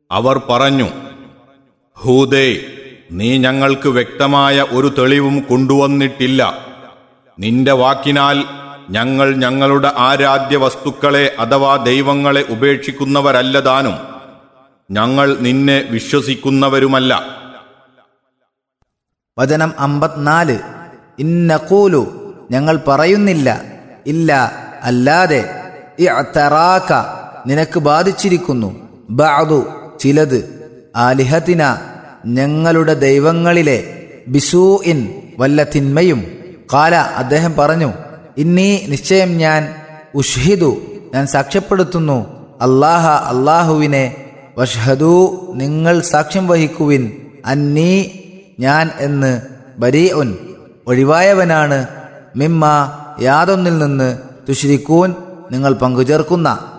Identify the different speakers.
Speaker 1: അവർ പറഞ്ഞു ഹൂദേ നീ ഞങ്ങൾക്ക് വ്യക്തമായ ഒരു തെളിവും കൊണ്ടുവന്നിട്ടില്ല നിന്റെ വാക്കിനാൽ ഞങ്ങൾ ഞങ്ങളുടെ ആരാധ്യ വസ്തുക്കളെ അഥവാ ദൈവങ്ങളെ ഉപേക്ഷിക്കുന്നവരല്ലതാനും ഞങ്ങൾ നിന്നെ വിശ്വസിക്കുന്നവരുമല്ല
Speaker 2: വചനം അമ്പത്തിനാല് ഇന്നക്കൂലു ഞങ്ങൾ പറയുന്നില്ല ഇല്ല അല്ലാതെ ഇഅ്തറാക നിനക്ക് ബാധിച്ചിരിക്കുന്നു ബഅദു ചിലത് ആലിഹത്തിന ഞങ്ങളുടെ ദൈവങ്ങളിലെ ബിസൂഇൻ വല്ല തിന്മയും കാല അദ്ദേഹം പറഞ്ഞു ഇന്നീ നിശ്ചയം ഞാൻ ഉഷ്ഹിദു ഞാൻ സാക്ഷ്യപ്പെടുത്തുന്നു അല്ലാഹ അള്ളാഹുവിനെ വഷ്ഹദു നിങ്ങൾ സാക്ഷ്യം വഹിക്കുവിൻ അന്നീ ഞാൻ എന്ന് ബരീ ഉൻ ഒഴിവായവനാണ് മിമ്മ യാതൊന്നിൽ നിന്ന് തുഷിരിക്കൂൻ നിങ്ങൾ പങ്കുചേർക്കുന്ന